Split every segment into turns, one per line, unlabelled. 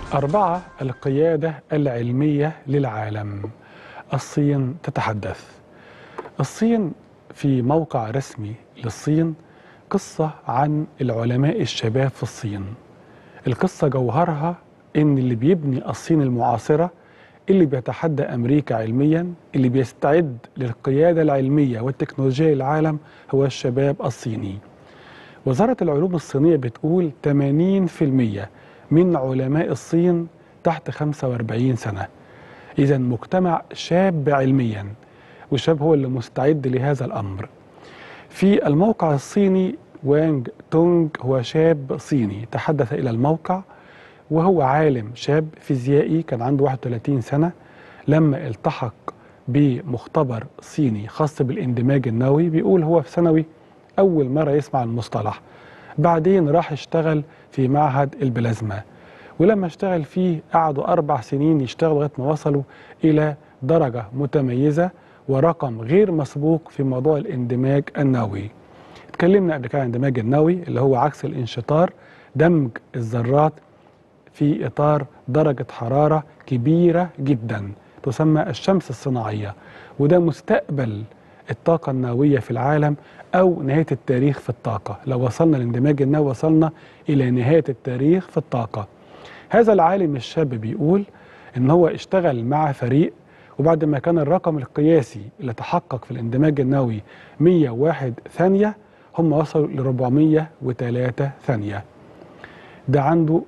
أربعة القيادة العلمية للعالم الصين تتحدث الصين في موقع رسمي للصين قصة عن العلماء الشباب في الصين القصة جوهرها إن اللي بيبني الصين المعاصرة اللي بيتحدى أمريكا علميا اللي بيستعد للقيادة العلمية والتكنولوجيا للعالم هو الشباب الصيني وزارة العلوم الصينية بتقول 80% من علماء الصين تحت 45 سنة إذا مجتمع شاب علميا والشاب هو اللي مستعد لهذا الأمر في الموقع الصيني وانج تونج هو شاب صيني تحدث إلى الموقع وهو عالم شاب فيزيائي كان عنده 31 سنة لما التحق بمختبر صيني خاص بالاندماج النووي بيقول هو في ثانوي أول مرة يسمع المصطلح بعدين راح اشتغل في معهد البلازما ولما اشتغل فيه قعدوا أربع سنين يشتغلوا لغاية ما وصلوا إلى درجة متميزة ورقم غير مسبوق في موضوع الاندماج النووي اتكلمنا قبل كده عن الاندماج النووي اللي هو عكس الانشطار دمج الذرات في إطار درجة حرارة كبيرة جدا تسمى الشمس الصناعية وده مستقبل الطاقة النووية في العالم أو نهاية التاريخ في الطاقة لو وصلنا لاندماج النووي وصلنا إلى نهاية التاريخ في الطاقة هذا العالم الشاب بيقول إن هو اشتغل مع فريق وبعد ما كان الرقم القياسي اللي تحقق في الاندماج النووي 101 ثانية هم وصلوا ل 403 ثانية ده عنده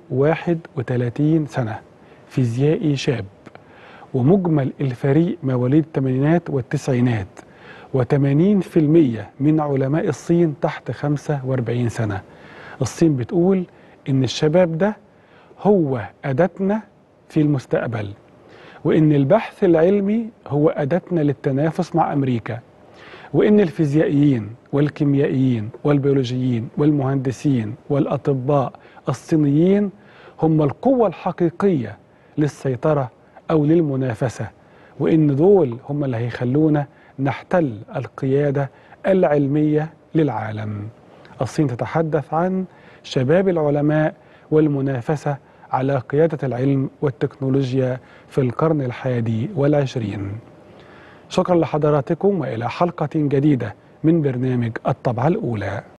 31 سنة فيزيائي شاب ومجمل الفريق مواليد الثمانينات والتسعينات و80% من علماء الصين تحت 45 سنة الصين بتقول إن الشباب ده هو أداتنا في المستقبل وإن البحث العلمي هو أداتنا للتنافس مع أمريكا وإن الفيزيائيين والكيميائيين والبيولوجيين والمهندسين والأطباء الصينيين هم القوة الحقيقية للسيطرة أو للمنافسة وإن دول هم اللي هيخلونا نحتل القيادة العلمية للعالم الصين تتحدث عن شباب العلماء والمنافسة على قيادة العلم والتكنولوجيا في القرن الحادي والعشرين شكرا لحضراتكم وإلى حلقة جديدة من برنامج الطبعة الأولى